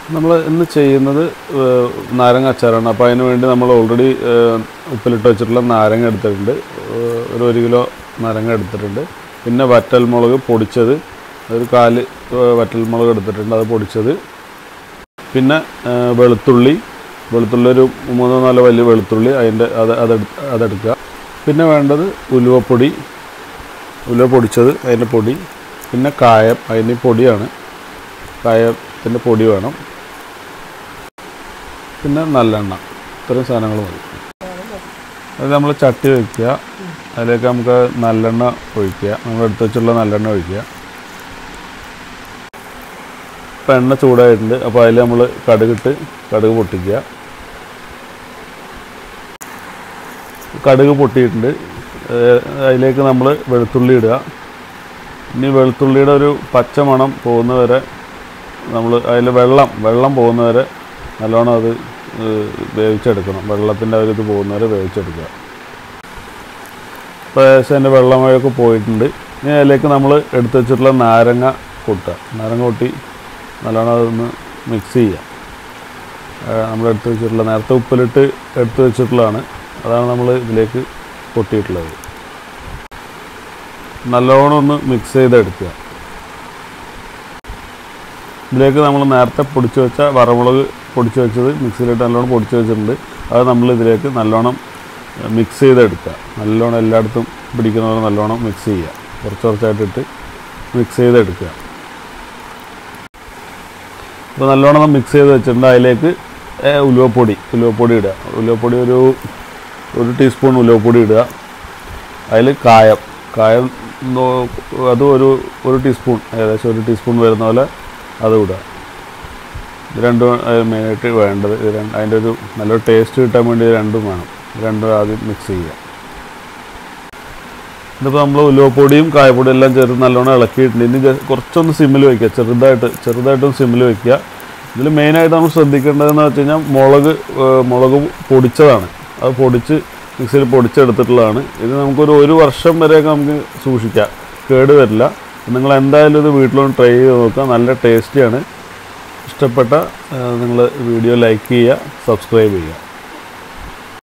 നമ്മൾ ഇന്ന് ചെയ്യുന്നത് ഏഹ്, നാരങ്ങ അച്ചാറാണ് അപ്പോൾ അതിന് വേണ്ടി നമ്മൾ ഓൾറെഡി ഉപ്പിലിട്ട് വെച്ചിട്ടുള്ള നാരങ്ങ എടുത്തിട്ടുണ്ട് ഏഹ്, ഒരു ഒരു കിലോ നാരങ്ങ എടുത്തിട്ടുണ്ട് പിന്നെ വറ്റൽമുളക് പൊടിച്ചത് ഒരു കാല് ഏഹ്, വറ്റൽമുളക് എടുത്തിട്ടുണ്ട് അത് പൊടിച്ചത് പിന്നെ ഏഹ്, വെളുത്തുള്ളി വെളുത്തുള്ളി ഒരു മൂന്നോ നാലോ വലിയ വെളുത്തുള്ളി അതിൻ്റെ അത് അതെടു അതെടുക്കുക പിന്നെ വേണ്ടത് ഉലുവപ്പൊടി ഉലുവ പൊടിച്ചത് അതിൻ്റെ പൊടി പിന്നെ കായം അതിന് പൊടിയാണ് കായത്തിൻ്റെ പൊടി വേണം പിന്നെ നല്ലെണ്ണ ഇത്രയും സാധനങ്ങൾ മതി അത് നമ്മൾ ചട്ടി വയ്ക്കുക അതിലേക്ക് നമുക്ക് നല്ലെണ്ണ ഒഴിക്കുക നമ്മൾ എടുത്ത് വെച്ചുള്ള നല്ലെണ്ണ ഒഴിക്കുക ഇപ്പം എണ്ണ ചൂടായിട്ടുണ്ട് അപ്പോൾ അതിൽ നമ്മൾ കടുകിട്ട് കടുക് പൊട്ടിക്കുക കടുക് പൊട്ടിയിട്ടുണ്ട് ഏഹ് അതിലേക്ക് നമ്മൾ വെളുത്തുള്ളി ഇടുക ഇനി വെളുത്തുള്ളിയുടെ ഒരു പച്ച മണം പോകുന്നവരെ നമ്മൾ അതിൽ വെള്ളം വെള്ളം പോകുന്നവരെ നല്ലോണം അത് ഏഹ് വേവിച്ചെടുക്കണം വെള്ളത്തിൻ്റെ ഒരു ഇത് പോകുന്നവരെ വേവിച്ചെടുക്കുക ഇപ്പോൾ ഏകദേശം അതിൻ്റെ വെള്ളമഴയൊക്കെ പോയിട്ടുണ്ട് ഇനി അതിലേക്ക് നമ്മൾ എടുത്ത് വെച്ചിട്ടുള്ള നാരങ്ങ കൊട്ടുക നാരങ്ങ കൊട്ടി നല്ലോണം അതൊന്ന് മിക്സ് ചെയ്യുക ഏഹ് നമ്മൾ എടുത്ത് വെച്ചിട്ടുള്ള നേരത്തെ ഉപ്പിലിട്ട് എടുത്ത് വെച്ചിട്ടുള്ളതാണ് അതാണ് നമ്മൾ ഇതിലേക്ക് കൊട്ടിയിട്ടുള്ളത് നല്ലോണം ഒന്ന് മിക്സ് ചെയ്തെടുക്കുക ഇതിലേക്ക് നമ്മൾ നേരത്തെ പൊടിച്ച് വെച്ച വറമുളക് പൊടിച്ച് വെച്ചത് മിക്സിയിലിട്ട് നല്ലോണം പൊടിച്ച് വെച്ചിട്ടുണ്ട് അത് നമ്മൾ ഇതിലേക്ക് നല്ലോണം മിക്സ് ചെയ്തെടുക്കുക നല്ലോണം എല്ലായിടത്തും പിടിക്കുന്ന പോലെ നല്ലോണം മിക്സ് ചെയ്യുക കുറച്ച് കുറച്ചായിട്ടിട്ട് മിക്സ് ചെയ്തെടുക്കുക അപ്പോൾ നല്ലോണം മിക്സ് ചെയ്ത് വെച്ചിട്ടുണ്ട് അതിലേക്ക് ഏ, ഉലുവപ്പൊടി ഉലുവപ്പൊടി ഇടുക ഉലുവപ്പൊടി ഒരു ഒരു ടീസ്പൂൺ ഉലുവപ്പൊടി ഇടുക അതിൽ കായം കായം നോ- അത് ഒരു ഒരു ടീസ്പൂൺ ഏകദേശം ഒരു ടീസ്പൂൺ വരുന്ന പോലെ അത് ഇടുക ഇത് രണ്ടും മെയിനായിട്ട് വേണ്ടത് ഇത് രണ്ട് അതിൻ്റെ ഒരു നല്ലൊരു ടേസ്റ്റ് കിട്ടാൻ വേണ്ടി ഇത് രണ്ടും വേണം ഇത് രണ്ടും ആദ്യം മിക്സ് ചെയ്യുക ഇതിപ്പോൾ നമ്മൾ ഉലുവപ്പൊടിയും കായപ്പൊടിയും എല്ലാം ചേർത്ത് നല്ലോണം ഇളക്കിയിട്ടുണ്ട് ഇനി ജസ്റ്റ് കുറച്ചൊന്ന് സിമ്മിൽ വയ്ക്കുക ചെറുതായിട്ട് ചെറുതായിട്ടൊന്ന് സിമ്മിൽ വയ്ക്കുക ഇതിൽ മെയിനായിട്ട് നമ്മൾ ശ്രദ്ധിക്കേണ്ടതെന്ന് വെച്ച് കഴിഞ്ഞാൽ മുളക് ഏഹ്, മുളക് പൊടിച്ചതാണ് അത് പൊടിച്ച് മിക്സിയിൽ പൊടിച്ചെടുത്തിട്ടുള്ളതാണ് ഇത് നമുക്കൊരു ഒരു വർഷം വരെയൊക്കെ നമുക്ക് സൂക്ഷിക്കാം കേട് വരില്ല നിങ്ങൾ എന്തായാലും ഇത് വീട്ടിലൊന്ന് ട്രൈ ചെയ്ത് നോക്കുക നല്ല ടേസ്റ്റിയാണ് ഇഷ്ടപ്പെട്ട നിങ്ങൾ വീഡിയോ ലൈക്ക് ചെയ്യുക സബ്സ്ക്രൈബ് ചെയ്യുക